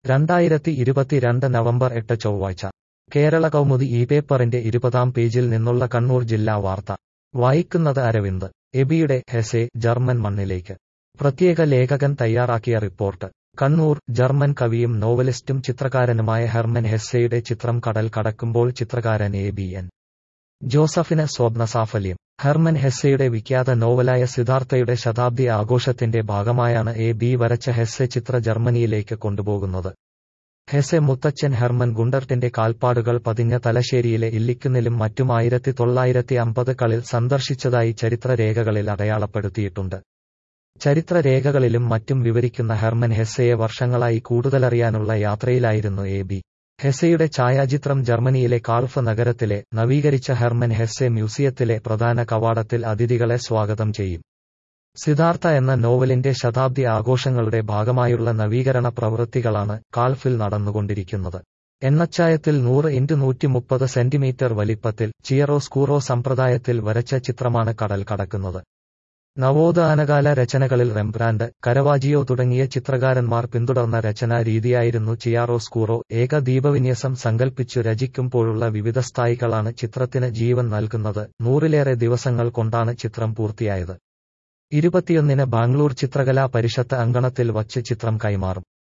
രണ്ടായിരത്തി ഇരുപത്തിരണ്ട് നവംബർ എട്ട് ചൊവ്വാഴ്ച കേരള കൗമുദി ഈ പേപ്പറിന്റെ ഇരുപതാം പേജിൽ നിന്നുള്ള കണ്ണൂർ ജില്ലാ വാർത്ത വായിക്കുന്നത് അരവിന്ദ് എബിയുടെ ഹെസെ ജർമ്മൻ മണ്ണിലേക്ക് പ്രത്യേക ലേഖകൻ തയ്യാറാക്കിയ റിപ്പോർട്ട് കണ്ണൂർ ജർമ്മൻ കവിയും നോവലിസ്റ്റും ചിത്രകാരനുമായ ഹെർമൻ ഹെസ്സെയുടെ ചിത്രം കടൽ കടക്കുമ്പോൾ ചിത്രകാരൻ എ ബി എൻ ജോസഫിന് സ്വപ്ന സാഫല്യം ഹെർമൻ ഹെസ്സെയുടെ വിഖ്യാത നോവലായ സിദ്ധാർത്ഥയുടെ ശതാബ്ദി ആഘോഷത്തിന്റെ ഭാഗമായാണ് എ ബി വരച്ച ഹെസ്സെ ചിത്ര ജർമ്മനിയിലേക്ക് കൊണ്ടുപോകുന്നത് ഹെസെ മുത്തച്ഛൻ ഹെർമൻ ഗുണ്ടർട്ടിന്റെ കാൽപ്പാടുകൾ പതിഞ്ഞ തലശ്ശേരിയിലെ ഇല്ലിക്കുന്നിലും മറ്റും ആയിരത്തി തൊള്ളായിരത്തി അമ്പതുകളിൽ സന്ദർശിച്ചതായി ചരിത്രരേഖകളിൽ അടയാളപ്പെടുത്തിയിട്ടുണ്ട് ചരിത്രരേഖകളിലും മറ്റും വിവരിക്കുന്ന ഹെർമൻ ഹെസ്സയെ വർഷങ്ങളായി കൂടുതലറിയാനുള്ള യാത്രയിലായിരുന്നു എ ബി ഹെസ്സയുടെ ഛായാചിത്രം ജർമ്മനിയിലെ കാൾഫ് നഗരത്തിലെ നവീകരിച്ച ഹെർമൻ ഹെസ്സെ മ്യൂസിയത്തിലെ പ്രധാന കവാടത്തിൽ അതിഥികളെ സ്വാഗതം ചെയ്യും സിദ്ധാർത്ഥ എന്ന നോവലിന്റെ ശതാബ്ദി ആഘോഷങ്ങളുടെ ഭാഗമായുള്ള നവീകരണ പ്രവൃത്തികളാണ് കാൾഫിൽ നടന്നുകൊണ്ടിരിക്കുന്നത് എണ്ണച്ചായത്തിൽ നൂറ് ഇൻറ്റു നൂറ്റി മുപ്പത് സെന്റിമീറ്റർ വലിപ്പത്തിൽ ചിയറോസ്കൂറോ സമ്പ്രദായത്തിൽ വരച്ച ചിത്രമാണ് കടൽ കടക്കുന്നത് നവോത്ഥാനകാല രചനകളിൽ റെംബ്രാൻഡ് കരവാജിയോ തുടങ്ങിയ ചിത്രകാരന്മാർ പിന്തുടർന്ന രചനാ രീതിയായിരുന്നു ചിയാറോസ്കൂറോ ഏക ദീപവിന്യാസം സങ്കൽപ്പിച്ചു രചിക്കുമ്പോഴുള്ള വിവിധ സ്ഥായികളാണ് ചിത്രത്തിന് ജീവൻ നൽകുന്നത് നൂറിലേറെ ദിവസങ്ങൾ കൊണ്ടാണ് ചിത്രം പൂർത്തിയായത് ഇരുപത്തിയൊന്നിന് ബാംഗ്ലൂർ ചിത്രകലാ പരിഷത്ത് അങ്കണത്തിൽ വച്ച് ചിത്രം കൈമാറും